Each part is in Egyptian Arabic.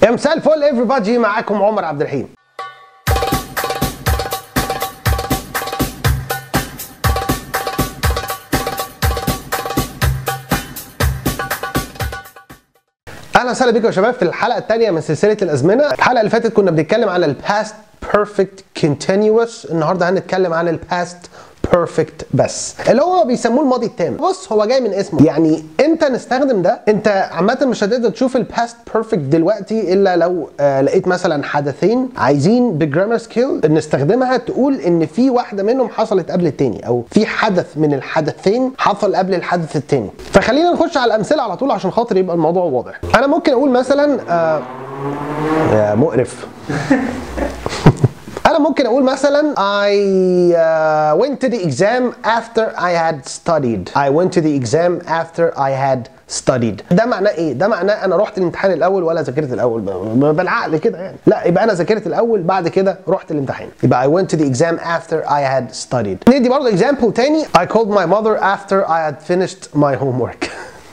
يا مساء الفل everybody معاكم عمر عبد الرحيم اهلا وسهلا بكم يا شباب في الحلقه الثانيه من سلسله الازمنه الحلقه اللي فاتت كنا بنتكلم على الباست بيرفكت كونتينوس النهارده هنتكلم عن الباست بيرفكت بس اللي هو بيسموه الماضي التام بص هو جاي من اسمه يعني امتى نستخدم ده انت عامه مش هتقدر تشوف الباست بيرفكت دلوقتي الا لو آه لقيت مثلا حدثين عايزين بجرامر سكيل نستخدمها تقول ان في واحده منهم حصلت قبل التاني او في حدث من الحدثين حصل قبل الحدث التاني فخلينا نخش على الامثله على طول عشان خاطر يبقى الموضوع واضح انا ممكن اقول مثلا آه يا مقرف انا ممكن اقول مثلا I uh, went to the exam after I had studied I went to the exam after I had studied ده معناه ايه ده معناه انا رحت الامتحان الاول ولا ذاكرت الاول ب- بالعقل كده يعني لا يبقى انا ذاكرت الاول بعد كده رحت الامتحان يبقى I went to the exam after I had studied ندي برضه example تاني I called my mother after I had finished my homework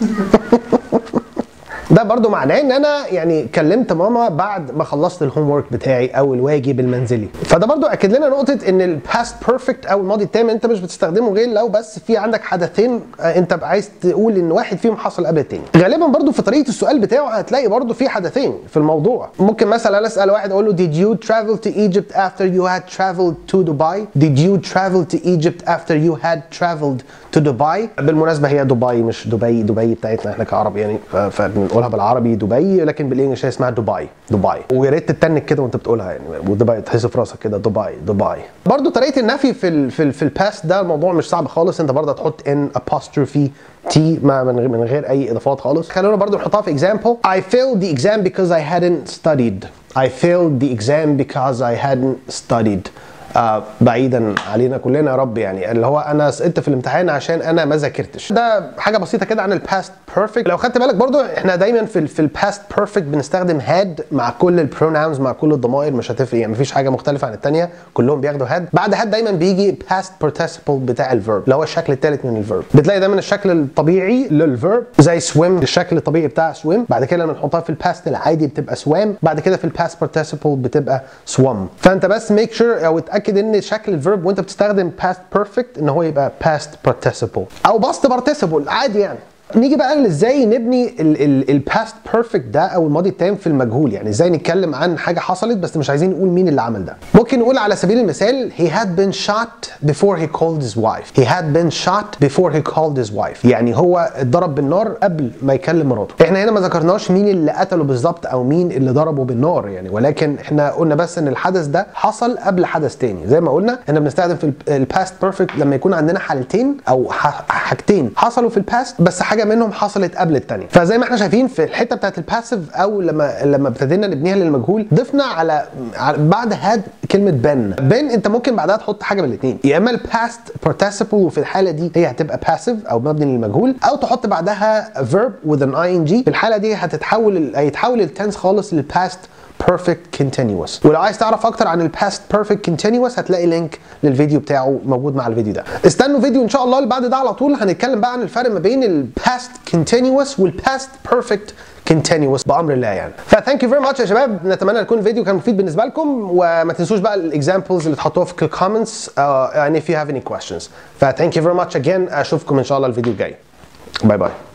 ده برضو معناه ان انا يعني كلمت ماما بعد ما خلصت الهوم ورك بتاعي او الواجب المنزلي فده برضو اكد لنا نقطه ان الباست بيرفكت او الماضي التام انت مش بتستخدمه غير لو بس في عندك حدثين آه، انت بقى عايز تقول ان واحد فيهم حصل قبل التاني غالبا برضو في طريقه السؤال بتاعه هتلاقي برضو في حدثين في الموضوع ممكن مثلا انا اسال واحد اقول له did you travel to Egypt after you had traveled to Dubai did you travel to Egypt after you had traveled to Dubai بالمناسبه هي دبي مش دبي دبي بتاعتنا احنا كعرب يعني ف- فبنقولها بالعربي دبي لكن بالانجلش هي اسمها دبي دبي ويا ريت تتنك كده وانت بتقولها يعني ودبي تحس في راسك كده دبي دبي برضو طريقه النفي في ال في, ال في الباست ده الموضوع مش صعب خالص انت برضه هتحط ان apostrophe تي ما من غير من غير اي اضافات خالص خلونا برضو نحطها في example I failed the exam because I hadn't studied I failed the exam because I hadn't studied آه بعيدا علينا كلنا يا رب يعني اللي هو انا سقطت في الامتحان عشان انا ما ذاكرتش ده حاجه بسيطه كده عن الباست بيرفكت لو خدت بالك برضو احنا دايما في ال في الباست بيرفكت بنستخدم هاد مع كل البروناونز مع كل الضمائر مش هتفرق يعني مفيش حاجه مختلفه عن الثانيه كلهم بياخدوا هاد بعد هاد دايما بيجي باست participle بتاع الفيرب اللي هو الشكل الثالث من الفيرب بتلاقي دايما الشكل الطبيعي للفيرب زي swim الشكل الطبيعي بتاع swim بعد كده لما نحطها في الباست العادي بتبقى swam بعد كده في الباست participle بتبقى swum فانت بس make sure او اتاكد ان شكل الفيرب وانت بتستخدم past perfect ان هو يبقى past participle او past participle عادي يعني نيجي بقى ازاي نبني الباست بيرفكت ده او الماضي التام في المجهول يعني ازاي نتكلم عن حاجه حصلت بس مش عايزين نقول مين اللي عمل ده ممكن نقول على سبيل المثال he had been shot before he called his wife he had been shot before he called his wife يعني هو اتضرب بالنار قبل ما يكلم مراته احنا هنا ما ذكرناش مين اللي قتله بالظبط او مين اللي ضربه بالنار يعني ولكن احنا قلنا بس ان الحدث ده حصل قبل حدث تاني زي ما قلنا احنا بنستخدم في الباست بيرفكت لما يكون عندنا حالتين او ح- حاجتين حصلوا في الباست بس حاجه منهم حصلت قبل الثانيه فزي ما احنا شايفين في الحته بتاعت الباسيف او لما لما ابتدينا نبنيها للمجهول ضفنا على على- بعد هاد كلمه بن بن انت ممكن بعدها تحط حاجه من الاثنين يا اما الباست participle وفي الحاله دي هي هتبقى باسيف او مبني للمجهول او تحط بعدها verb with an ing في الحاله دي هتتحول هيتحول التنس خالص للباست perfect continuous ولو عايز تعرف اكتر عن الباست perfect continuous هتلاقي لينك للفيديو بتاعه موجود مع الفيديو ده استنوا فيديو ان شاء الله اللي بعد ده على طول هنتكلم بقى عن الفرق ما بين الباست continuous والباست perfect continuous بامر الله يعني فثانك يو فيري ماتش يا شباب نتمنى يكون الفيديو كان مفيد بالنسبه لكم وما تنسوش بقى الاكزامبلز اللي تحطوها في الكومنتس يعني if you have any questions فثانك يو فيري ماتش again اشوفكم ان شاء الله الفيديو الجاي باي باي